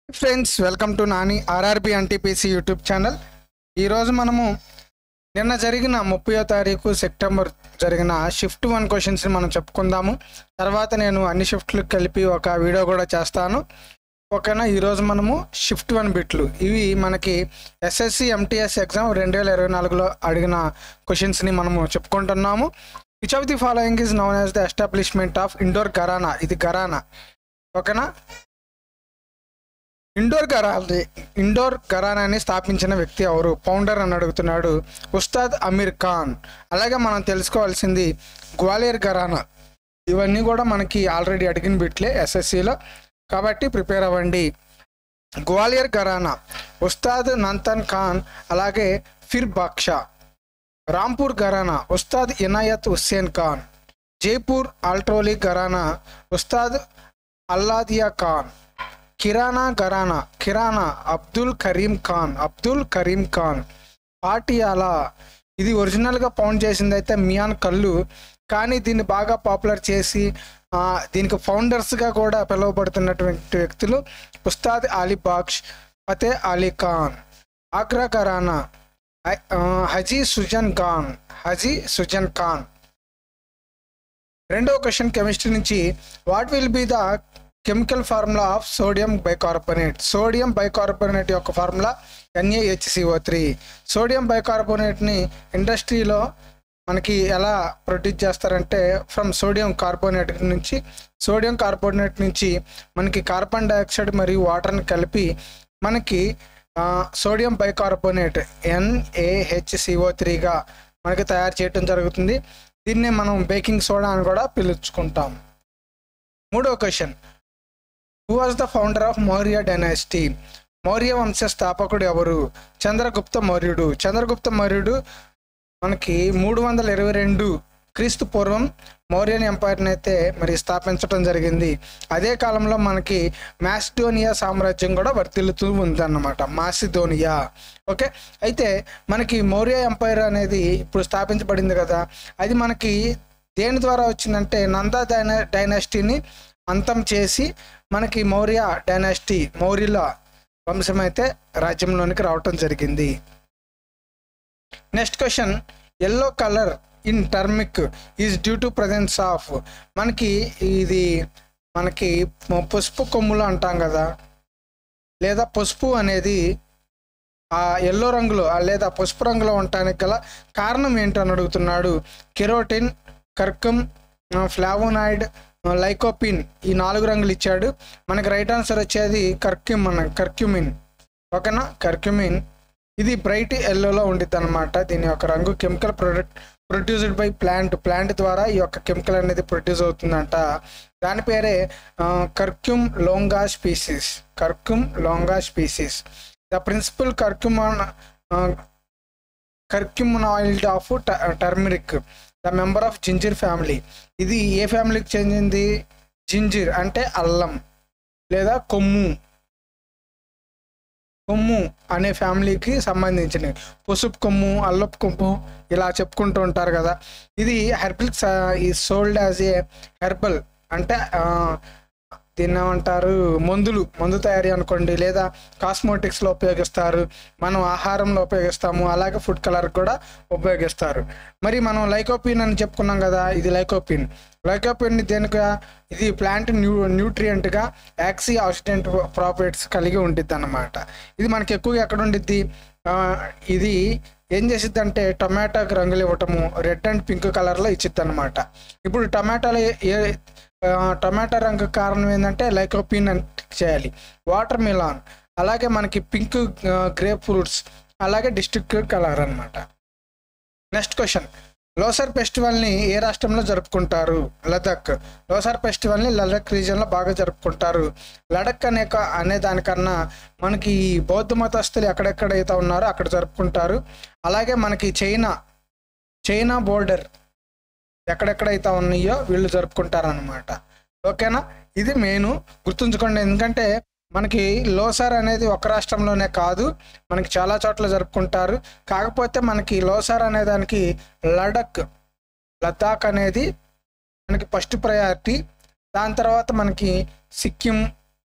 friends welcome to Nani RRB NTPC YouTube channel ఈరోజు మనము నిన్న జరిగిన ముప్పయో తారీఖు సెప్టెంబర్ జరిగిన షిఫ్ట్ వన్ క్వశ్చన్స్ని మనం చెప్పుకుందాము తర్వాత నేను అన్ని షిఫ్ట్లు కలిపి ఒక వీడియో కూడా చేస్తాను ఓకేనా ఈరోజు మనము షిఫ్ట్ వన్ బిట్లు ఇవి మనకి ఎస్ఎస్సి ఎంటీఎస్ ఎగ్జామ్ రెండు వేల ఇరవై నాలుగులో అడిగిన క్వశ్చన్స్ని మనము చెప్పుకుంటున్నాము which of the following is known as the establishment of Indore gharana ఇది గరానా ఓకేనా ఇండోర్ గరాని ఇండోర్ గరానాని స్థాపించిన వ్యక్తి ఎవరు ఫౌండర్ అని అడుగుతున్నాడు ఉస్తాద్ అమీర్ ఖాన్ అలాగే మనం తెలుసుకోవాల్సింది గ్వాలియర్ గరానా ఇవన్నీ కూడా మనకి ఆల్రెడీ అడిగిన బిట్లే ఎస్ఎస్సిలో కాబట్టి ప్రిపేర్ అవ్వండి గ్వాలియర్ గరానా ఉస్తాద్ నంతన్ ఖాన్ అలాగే ఫిర్ బాక్షా రాంపూర్ గరానా ఉస్తాద్ ఇనాయత్ హుస్సేన్ ఖాన్ జైపూర్ ఆల్ట్రోలీ గరానా ఉస్తాద్ అల్లాదియా ఖాన్ కిరాణా గరానా కిరాణా అబ్దుల్ కరీం ఖాన్ అబ్దుల్ కరీం ఖాన్ పాటియాలా ఇది ఒరిజినల్గా పౌండ్ చేసింది అయితే మియాన్ కళ్ళు కానీ దీన్ని బాగా పాపులర్ చేసి ఆ, దీనికి ఫౌండర్స్గా కూడా పిలువబడుతున్నటువంటి వ్యక్తులు ఉస్తాద్ అలీ బాక్ష్ ఫతే అలీ ఖాన్ ఆగ్రా ఘరానా హ- ఆ, హజీ సుజన్ ఖాన్ హజీ సుజన్ ఖాన్ రెండవ క్వశ్చన్ కెమిస్ట్రీ నుంచి what will be the chemical formula of sodium bicarbonate sodium bicarbonate యొక్క ఫార్ములా ఎన్ఏహెచ్సిఓ త్రీ సోడియం బైకార్బోనేట్ని ఇండస్ట్రీలో మనకి ఎలా ప్రొడ్యూస్ చేస్తారంటే ఫ్రమ్ సోడియం కార్బోనేట్ నుంచి సోడియం కార్బోనేట్ నుంచి మనకి కార్బన్ డైఆక్సైడ్ మరియు వాటర్ని కలిపి మనకి ఆ, సోడియం బైకార్బోనేట్ ఎన్ఏహెచ్సిఓ త్రీగా మనకి తయారు చేయడం జరుగుతుంది దీన్నే మనం బేకింగ్ సోడా అని కూడా పిలుచుకుంటాం మూడో question who was the founder of Maurya dynasty Maurya వంశ స్థాపకుడు ఎవరు చంద్రగుప్త మౌర్యుడు చంద్రగుప్త మౌర్యుడు మనకి మూడు వందల ఇరవై రెండు క్రీస్తు పూర్వం మౌర్యన్ ఎంపైర్ని అయితే మరి స్థాపించడం జరిగింది అదే కాలంలో మనకి మాసిడోనియా సామ్రాజ్యం కూడా వర్తిల్లుతూ ఉందన్నమాట మాసిడోనియా ఓకే అయితే మనకి మౌర్య ఎంపైర్ అనేది ఇప్పుడు స్థాపించబడింది కదా అది మనకి దేని ద్వారా వచ్చిందంటే నందా డైనా డైనాసిటీని అంతం చేసి మనకి మౌర్య డైనాసిటీ మౌర్యుల వంశం అయితే రాజ్యంలోనికి రావటం జరిగింది next question yellow colour in turmeric is due to presence of మనకి ఇది మనకి పసుపు కొమ్ములు అంటాం కదా లేదా పసుపు అనేది ఆ ఎల్లో రంగులో ఆ లేదా పసుపు రంగులో ఉండటానికి గల కారణం ఏంటని అడుగుతున్నాడు కెరోటిన్ కర్కమ్ ఫ్లావోనాయిడ్ లైకోపిన్ ఈ నాలుగు రంగులు ఇచ్చాడు మనకి రైట్ ఆన్సర్ వచ్చేది కర్క్యూమ్ మన కర్క్యూమిన్ ఓకేనా కర్క్యూమిన్ ఇది బ్రైట్ ఎల్లోలో ఉండిద్ది అనమాట దీని యొక్క రంగు chemical product produced by plant plant ద్వారా ఈ యొక్క కెమికల్ అనేది ప్రొడ్యూస్ అవుతుందంట దాని పేరే curcuma longa species curcuma longa species the principal curcumin curcuminoid of turmeric the member of ginger family ఇది ఏ ఫ్యామిలీకి చెందింది జింజిర్ అంటే అల్లం లేదా కొమ్ము కొమ్ము అనే ఫ్యామిలీకి సంబంధించినవి పసుపు కొమ్ము అల్లపు కొమ్ము ఇలా చెప్పుకుంటూ ఉంటారు కదా ఇది హెర్బల్ ఈ సోల్డ్ యాజ్ ఏ హెర్బల్ అంటే ఆ, దీన్ని ఏమంటారు మందులు మందు తయారీ అనుకోండి లేదా కాస్మోటిక్స్లో ఉపయోగిస్తారు మనం ఆహారంలో ఉపయోగిస్తాము అలాగే ఫుడ్ కలర్ కూడా ఉపయోగిస్తారు మరి మనం లైకోపిన్ అని చెప్పుకున్నాం కదా ఇది లైకోపిన్ లైకోపిన్ దేనిగా ఇది ప్లాంట్ న్యూ న్యూట్రియంట్గా యాక్సీ ఆక్సిడెంట్ ప్రాపర్టీస్ కలిగి ఉండిద్ది అన్నమాట ఇది మనకి ఎక్కువగా ఎక్కడ ఉండిద్ది ఆ, ఇది ఏం చేసిద్ది అంటే టొమాటోకి రంగులు ఇవ్వటము రెడ్ అండ్ పింక్ కలర్లో ఇచ్చిద్ది అనమాట ఇప్పుడు టమాటాలో ఏ- ఏ ఆ, టమాటా రంగు కారణం ఏంటంటే లైకోపిన్ అని చేయాలి వాటర్ మిలాన్ అలాగే మనకి పింక్ గ్రేప్ ఫ్రూట్స్ అలాగే డిస్ట్రిక్ట్ కలర్ అన్నమాట నెక్స్ట్ క్వశ్చన్ లోసర్ ఫెస్టివల్ని ఏ రాష్ట్రంలో జరుపుకుంటారు లదక్ లోసర్ ఫెస్టివల్ని లడక్ రీజియన్లో బాగా జరుపుకుంటారు లడక్ అనే క- అనే దానికన్నా మనకి ఈ బౌద్ధ మతస్థులు ఎక్కడెక్కడైతే ఉన్నారో అక్కడ జరుపుకుంటారు అలాగే మనకి చైనా చైనా బోర్డర్ ఎక్కడెక్కడైతే ఉన్నాయో వీళ్ళు జరుపుకుంటారనమాట ఓకేనా ఇది మెయిన్ గుర్తుంచుకోండి ఎందుకంటే మనకి లోసార్ అనేది ఒక రాష్ట్రంలోనే కాదు మనకి చాలా చోట్ల జరుపుకుంటారు కాకపోతే మనకి లోసార్ అనే దానికి లడక్ లద్దాఖ్ అనేది మనకి ఫస్ట్ ప్రయారిటీ దాని తర్వాత మనకి సిక్కిం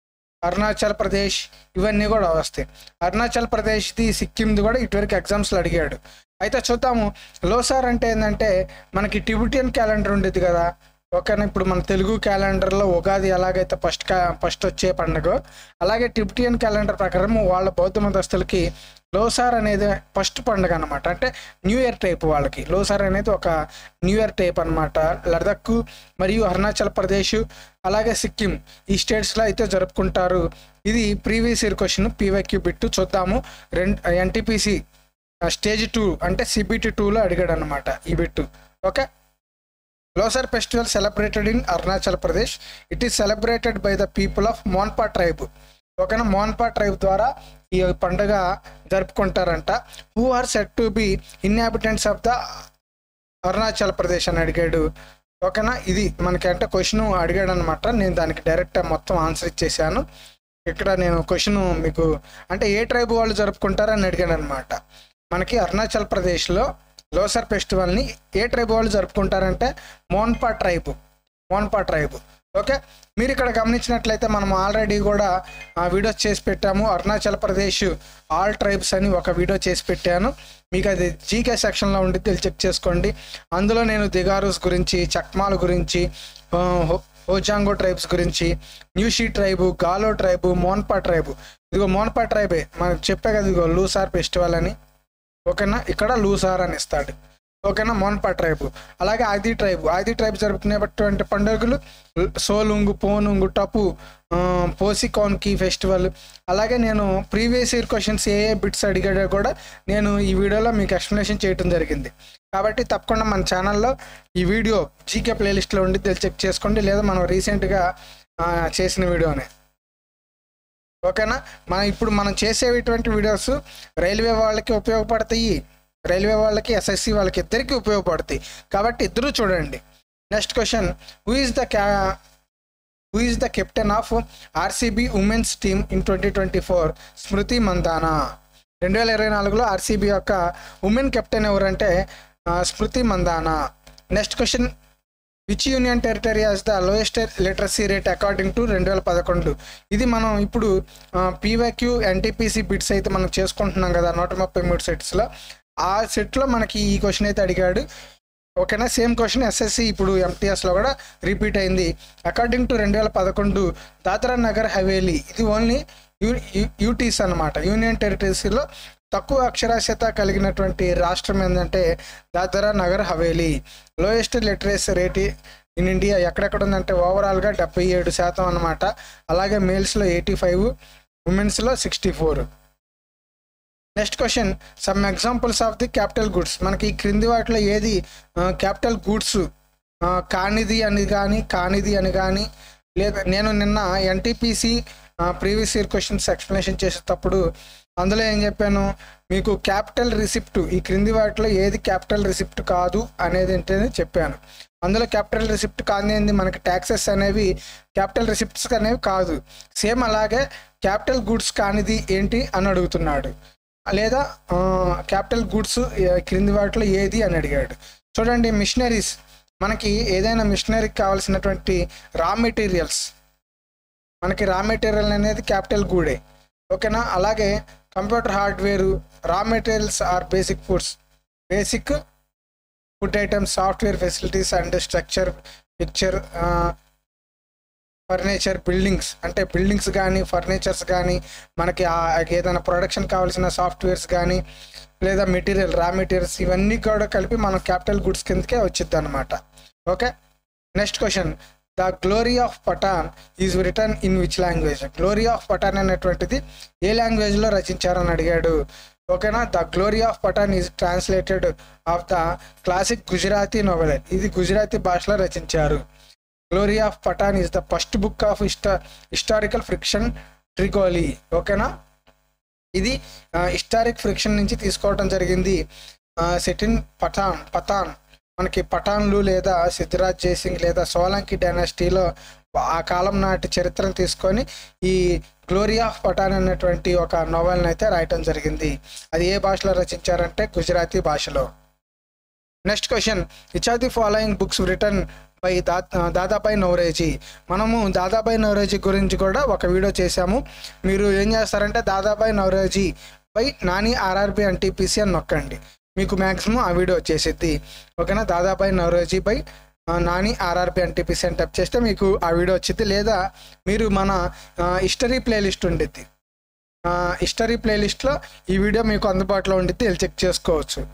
అరుణాచల్ ప్రదేశ్ ఇవన్నీ కూడా వస్తాయి అరుణాచల్ ప్రదేశ్ది సిక్కింది కూడా ఇటువరకు ఎగ్జామ్స్లో అడిగాడు అయితే చూద్దాము లోసార్ అంటే ఏంటంటే మనకి టిబిటియన్ క్యాలెండర్ ఉండేది కదా ఓకేనా ఇప్పుడు మన తెలుగు క్యాలెండర్లో ఉగాది ఎలాగైతే ఫస్ట్ ఫస్ట్ వచ్చే పండుగ అలాగే టిబిటియన్ క్యాలెండర్ ప్రకారం వాళ్ళ బౌద్ధ మతస్థులకి లోసార్ అనేది ఫస్ట్ పండుగ అనమాట అంటే న్యూ ఇయర్ టైప్ వాళ్ళకి లోసార్ అనేది ఒక న్యూ ఇయర్ టైప్ అనమాట లడక్ మరియు అరుణాచల్ ప్రదేశ్ అలాగే సిక్కిం ఈ స్టేట్స్లో అయితే జరుపుకుంటారు ఇది previous year question PYQ bit చూద్దాము రెండు ఎన్టీపీసీ స్టేజ్ టూ అంటే సిబిటి టూలో అడిగాడు అనమాట ఈ bit okay Losar festival celebrated in Arunachal Pradesh it is celebrated by the people of Monpa tribe ఓకేనా మోన్పా ట్రైబ్ ద్వారా ఈ పండుగ జరుపుకుంటారంట who are said to be inhabitants of the Arunachal Pradesh అని అడిగాడు ఓకేనా ఇది మనకి అంటే క్వశ్చన్ అడిగాడు అనమాట నేను దానికి డైరెక్ట్ మొత్తం ఆన్సర్ ఇచ్చేసాను ఇక్కడ నేను క్వశ్చన్ మీకు అంటే ఏ ట్రైబ్ వాళ్ళు జరుపుకుంటారని అడిగాను అనమాట మనకి అరుణాచల్ ప్రదేశ్లో లోసర్ ఫెస్టివల్ని ఏ ట్రైబ్ వాళ్ళు జరుపుకుంటారంటే Monpa tribe Monpa tribe okay మీరు ఇక్కడ గమనించినట్లయితే మనం ఆల్రెడీ కూడా ఆ వీడియోస్ చేసి పెట్టాము అరుణాచల్ ప్రదేశ్ ఆల్ ట్రైబ్స్ అని ఒక వీడియో చేసి పెట్టాను మీకు అది జీకే సెక్షన్లో ఉండి చెక్ చేసుకోండి అందులో నేను దిగారూస్ గురించి చక్మాల గురించి ఆ, హో- హోజాంగో ట్రైబ్స్ గురించి Nyishi tribe Galo tribe Monpa tribe ఇదిగో మోన్పా ట్రైబే మనకు చెప్పే కదా ఇదిగో లూసార్ ఫెస్టివల్ అని ఓకేనా ఇక్కడ లూసార్ అని ఇస్తాడు ఓకేనా మోన్పా ట్రైబ్ అలాగే ఆది ట్రైబ్ ఆది ట్రైబ్ జరుపుకునేటువంటి పండుగలు సోలుంగు పోనుంగు టపు ఆ, పోసికాన్కి ఫెస్టివల్ అలాగే నేను ప్రీవియస్ ఇయర్ క్వశ్చన్స్ ఏ ఏ బిట్స్ అడిగాడో కూడా నేను ఈ వీడియోలో మీకు ఎక్స్ప్లెనేషన్ చేయడం జరిగింది కాబట్టి తప్పకుండా మన ఛానల్లో ఈ వీడియో జీకే ప్లేలిస్ట్లో ఉండి చెక్ చేసుకోండి లేదా మనం రీసెంట్గా ఆ, చేసిన వీడియోనే ఓకేనా మనం ఇప్పుడు మనం చేసేటువంటి వీడియోస్ రైల్వే వాళ్ళకి ఉపయోగపడతాయి రైల్వే వాళ్ళకి ఎస్ఎస్సి వాళ్ళకి ఇద్దరికి ఉపయోగపడతాయి కాబట్టి ఇద్దరు చూడండి next question who is the క్యా who is the captain of RCB women's team in twenty twenty four Smriti Mandhana రెండు వేల ఇరవై నాలుగులో ఆర్సీబీ యొక్క ఉమెన్ కెప్టెన్ ఎవరంటే ఆ, Smriti Mandhana next question which union territory has the lowest literacy rate according to రెండు వేల పదకొండు ఇది మనం ఇప్పుడు పీవైక్యూ ఎన్టీపీసీ బిట్స్ అయితే మనం చేసుకుంటున్నాం కదా నూట ముప్పై మూడు సెట్స్లో ఆ సెట్లో మనకి ఈ క్వశ్చన్ అయితే అడిగాడు ఓకేనా సేమ్ క్వశ్చన్ ఎస్ఎస్సి ఇప్పుడు ఎంటీఎస్లో కూడా రిపీట్ అయింది అకార్డింగ్ టు రెండు వేల పదకొండు దాద్రా నగర్ హవేలీ ఇది ఓన్లీ యూ యూటీస్ అనమాట యూనియన్ టెరిటరీస్లో తక్కువ అక్షరాస్యత కలిగినటువంటి రాష్ట్రం ఏంటంటే Dadra Nagar Haveli lowest literacy rate in India ఎక్కడెక్కడ ఉందంటే ఓవరాల్గా డెబ్బై ఏడు శాతం అనమాట అలాగే మేల్స్లో ఎయిటీ ఫైవ్ ఉమెన్స్లో sixty four next question some examples of the capital goods మనకి ఈ క్రింది వాటిలో ఏది క్యాపిటల్ గూడ్స్ కానిది అని కానీ కానిది అని కానీ లేదా నేను నిన్న NTPC previous year questions explanation చేసేటప్పుడు అందులో ఏం చెప్పాను మీకు క్యాపిటల్ రిసిప్ట్ ఈ క్రింది వాటిలో ఏది క్యాపిటల్ రిసిప్ట్ కాదు అనేది ఏంటని చెప్పాను అందులో క్యాపిటల్ రిసిప్ట్ కానిది మనకి ట్యాక్సెస్ అనేవి క్యాపిటల్ రిసిప్ట్స్ అనేవి కాదు సేమ్ అలాగే క్యాపిటల్ గూడ్స్ కానిది ఏంటి అని అడుగుతున్నాడు లేదా క్యాపిటల్ గూడ్స్ క్రింది వాటిలో ఏది అని అడిగాడు చూడండి మిషనరీస్ మనకి ఏదైనా మిషనరీకి కావాల్సినటువంటి రా మెటీరియల్స్ మనకి రా మెటీరియల్ అనేది క్యాపిటల్ గూడే ఓకేనా అలాగే computer hardware raw materials are basic foods basic food items software facilities and structure picture furniture buildings అంటే బిల్డింగ్స్ కానీ ఫర్నిచర్స్ కానీ మనకి ఆ ఏదైనా ప్రొడక్షన్ కావాల్సిన సాఫ్ట్వేర్స్ కానీ లేదా మెటీరియల్ రా మెటీరియల్స్ ఇవన్నీ కూడా కలిపి మనం క్యాపిటల్ గుడ్స్ కిందకే వచ్చింది అనమాట okay next question the glory of Patan is written in which language glory of Patan అనేటువంటిది ఏ లాంగ్వేజ్లో రచించారని అడిగాడు ఓకేనా the glory of Patan is translated of the classic Gujarati novel ఇది గుజరాతీ భాషలో రచించారు glory of Patan is the first book of హిస్టా హిస్టారికల్ ఫ్రిక్షన్ ట్రికోలీ ఓకేనా ఇది హిస్టారిక్ ఫ్రిక్షన్ నుంచి తీసుకోవడం జరిగింది సెటిన్ పఠాన్ పఠాన్ మనకి పఠాన్లు లేదా సిద్ధిరాజ్ జయసింగ్ లేదా సోలంకి డైనాసిటీలో ఆ కాలం నాటి చరిత్రను తీసుకొని ఈ గ్లోరీ ఆఫ్ పఠాన్ అనేటువంటి ఒక నోవెల్ని అయితే రాయటం జరిగింది అది ఏ భాషలో రచించారంటే గుజరాతీ భాషలో next question which are the following books written by దా దాదాబాయి నవరేజీ మనము దాదాబాయి నవరేజీ గురించి కూడా ఒక వీడియో చేశాము మీరు ఏం చేస్తారంటే Dadabhai Naoroji by Nani RRB NTPC అని నొక్కండి మీకు మ్యాక్సిమం ఆ వీడియో వచ్చేసిద్ది ఓకేనా దాదాబాయి నవరోజీ బై ఆ, నాని ఆర్ఆర్బి ఎన్టీపీసీ అని టైప్ చేస్తే మీకు ఆ వీడియో వచ్చింది లేదా మీరు మన హిస్టరీ ప్లేలిస్ట్ ఉండిద్ది హిస్టరీ ప్లేలిస్ట్లో ఈ వీడియో మీకు అందుబాటులో ఉండిద్ది వెళ్ళి చెక్ చేసుకోవచ్చు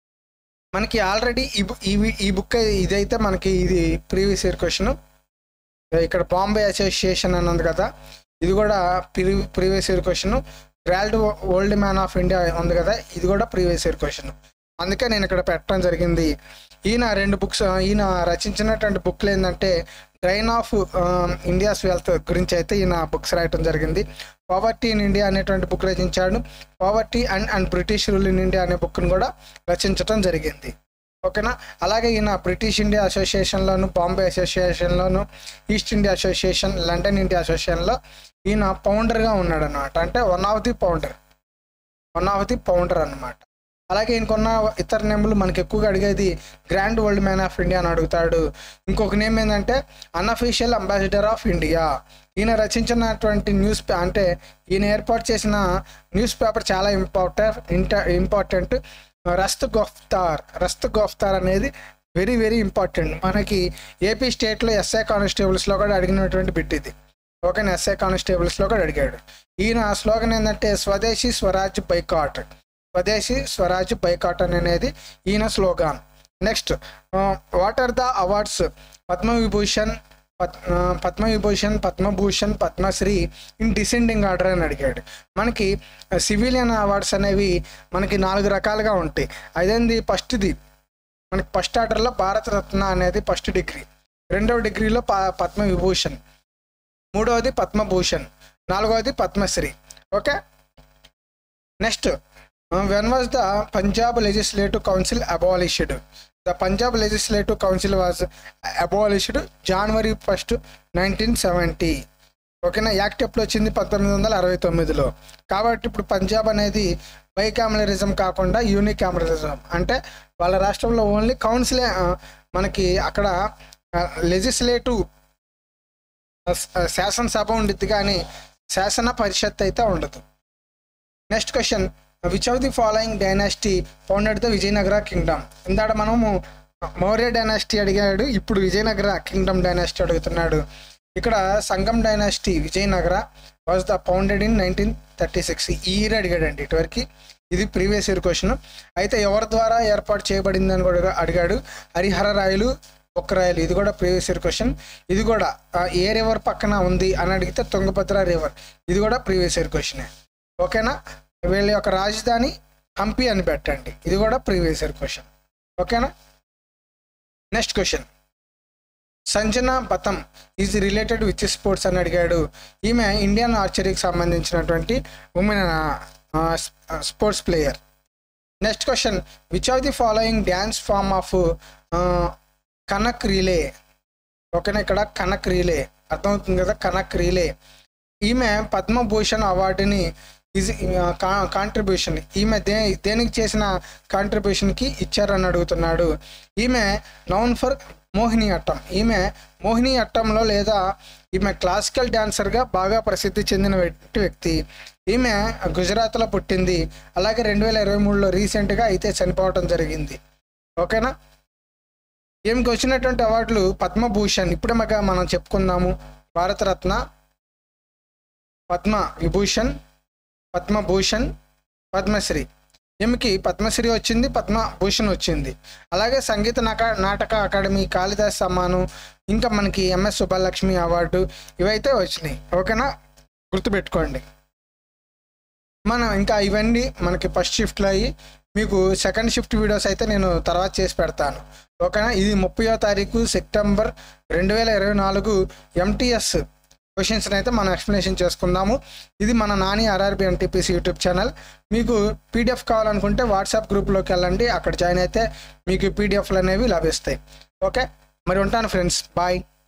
మనకి ఆల్రెడీ ఈ బు- ఈ వి- ఈ బుక్ ఇదైతే మనకి ఇది ప్రీవియస్ ఇయర్ క్వశ్చన్ ఇక్కడ బాంబే అసోసియేషన్ అని ఉంది కదా ఇది కూడా pre previous year question grand old man of India ఉంది కదా ఇది కూడా ప్రీవియస్ ఇయర్ క్వశ్చన్ అందుకే నేను ఇక్కడ పెట్టడం జరిగింది ఈయన రెండు బుక్స్ ఈయన రచించినటువంటి బుక్లు ఏంటంటే డ్రైన్ ఆఫ్ ఇండియాస్ వెల్త్ గురించి అయితే ఈయన బుక్స్ రాయటం జరిగింది పావర్టీ ఇన్ ఇండియా అనేటువంటి బుక్ రచించాడు poverty and and British rule in India అనే బుక్ను కూడా రచించడం జరిగింది ఓకేనా అలాగే ఈయన బ్రిటిష్ ఇండియా అసోసియేషన్లోను బాంబే అసోసియేషన్లోను East India association London India అసోసియేషన్లో ఈయన ఫౌండర్గా ఉన్నాడు అనమాట అంటే one of the founder one of the founder అనమాట అలాగే ఇంకొన్న ఇతర నేమ్లు మనకి ఎక్కువగా అడిగేది grand old man of India అని అడుగుతాడు ఇంకొక నేమ్ ఏంటంటే అన్అఫీషియల్ అంబాసిడర్ ఆఫ్ ఇండియా ఈయన రచించినటువంటి న్యూస్ పే అంటే ఈయన ఏర్పాటు చేసిన న్యూస్ పేపర్ చాలా ఇంపార్టెంట్ ఇంట ఇంపార్టెంట్ రస్త్ గోఫ్తార్ రస్త్ గోఫ్తార్ అనేది వెరీ వెరీ ఇంపార్టెంట్ మనకి ఏపీ స్టేట్లో ఎస్ఐ కానిస్టేబుల్స్లో కూడా అడిగినటువంటి బిట్ ఇది ఓకేనా ఎస్ఐ కానిస్టేబుల్స్లో కూడా అడిగాడు ఈయన స్లోగన్ ఏంటంటే స్వదేశీ స్వరాజ్ బైకాట్ స్వదేశీ స్వరాజ్ బైకాట్ అనేది ఈయన slogan next what are the awards Padma Vibhushan పద్ ఆ, Padma Vibhushan Padma Bhushan Padmashri in descending order అని అడిగాడు మనకి సివిలియన్ అవార్డ్స్ అనేవి మనకి నాలుగు రకాలుగా ఉంటాయి అదేంది ఫస్ట్ది మనకి ఫస్ట్ ఆర్డర్లో భారతరత్న అనేది ఫస్ట్ డిగ్రీ రెండవ డిగ్రీలో ప పద్మవిభూషణ్ మూడవది పద్మభూషణ్ నాలుగవది Padmashri okay next when was the Punjab legislative council abolished the Punjab legislative council was abolished January first nineteen seventy ఓకేనా యాక్ట్ ఎప్పుడు వచ్చింది పంతొమ్మిది వందల అరవై తొమ్మిదిలో కాబట్టి ఇప్పుడు పంజాబ్ అనేది బైకామలరిజం కాకుండా యూనికామలరిజం అంటే వాళ్ళ రాష్ట్రంలో ఓన్లీ కౌన్సిలే ఆ, మనకి అక్కడ లెజిస్లేటివ్ శాసనసభ ఉండిద్ది కానీ శాసన పరిషత్ అయితే ఉండదు next question which of the following dynasty founded the Vijayanagara kingdom ఇందాక మనము మౌర్య డైనాసిటీ అడిగాడు ఇప్పుడు విజయనగర కింగ్డమ్ డైనాసిటీ అడుగుతున్నాడు ఇక్కడ Sangam dynasty Vijayanagara was the founded in nineteen thirty six ఈ ఇయర్ అడిగాడండి ఇటువరకు ఇది ప్రీవియస్ ఇయర్ క్వశ్చన్ అయితే ఎవరి ద్వారా ఏర్పాటు చేయబడింది అని కూడా అడిగాడు హరిహర రాయలు ఒక్కరాయలు ఇది కూడా ప్రీవియస్ ఇయర్ క్వశ్చన్ ఇది కూడా ఆ, ఏ రివర్ పక్కన ఉంది అని అడిగితే తుంగభద్ర రివర్ ఇది కూడా ప్రీవియస్ ఇయర్ క్వశ్చనే ఓకేనా వీళ్ళ యొక్క రాజధాని హంపి అని పెట్టండి ఇది కూడా ప్రీవియస్ ఇయర్ క్వశ్చన్ ఓకేనా next question Sanjana Batham is related with sports అని అడిగాడు ఈమె ఇండియన్ ఆర్చరీకి సంబంధించినటువంటి women sports player next question which of the following dance form of Kanak Rele ఓకేనా ఇక్కడ కనక్ రీలే అర్థమవుతుంది కదా కనక్ రీలే ఈమె పద్మభూషణ్ అవార్డుని ఈజ్ కాంట్రిబ్యూషన్ ఈమె దే దేనికి చేసిన కాంట్రిబ్యూషన్కి ఇచ్చారని అడుగుతున్నాడు ఈమె నౌన్ ఫర్ మోహిని అట్టం ఈమె మోహిని అట్టంలో లేదా ఈమె క్లాసికల్ డాన్సర్గా బాగా ప్రసిద్ధి చెందిన వ్యక్తి వ్యక్తి ఈమె గుజరాత్లో పుట్టింది అలాగే రెండు వేల ఇరవై మూడులో రీసెంట్గా అయితే చనిపోవటం జరిగింది ఓకేనా ఈమెకి వచ్చినటువంటి అవార్డులు పద్మభూషణ్ ఇప్పుడే మగ మనం చెప్పుకుందాము భారతరత్న పద్మ విభూషణ్ పద్మభూషణ్ పద్మశ్రీ ఈమెకి పద్మశ్రీ వచ్చింది పద్మభూషణ్ వచ్చింది అలాగే సంగీత నక నాటక అకాడమీ కాళిదాస్ సమ్మాను ఇంకా మనకి ఎంఎస్ సుబ్బలక్ష్మి అవార్డు ఇవైతే వచ్చినాయి ఓకేనా గుర్తుపెట్టుకోండి మనం ఇంకా ఇవన్నీ మనకి ఫస్ట్ షిఫ్ట్లో అయ్యి మీకు సెకండ్ షిఫ్ట్ వీడియోస్ అయితే నేను తర్వాత చేసి పెడతాను ఓకేనా ఇది ముప్పయో తారీఖు సెప్టెంబర్ రెండు వేల ఇరవై నాలుగు ఎంటీఎస్ క్వశ్చన్స్ అయితే మనం ఎక్స్ప్లెనేషన్ చేసుకుందాము ఇది మన Nani RRB NTPC YouTube channel మీకు పీడిఎఫ్ కావాలనుకుంటే వాట్సాప్ గ్రూప్లోకి వెళ్ళండి అక్కడ జాయిన్ అయితే మీకు పీడిఎఫ్లు అనేవి లభిస్తాయి ఓకే మరి ఉంటాను ఫ్రెండ్స్ బాయ్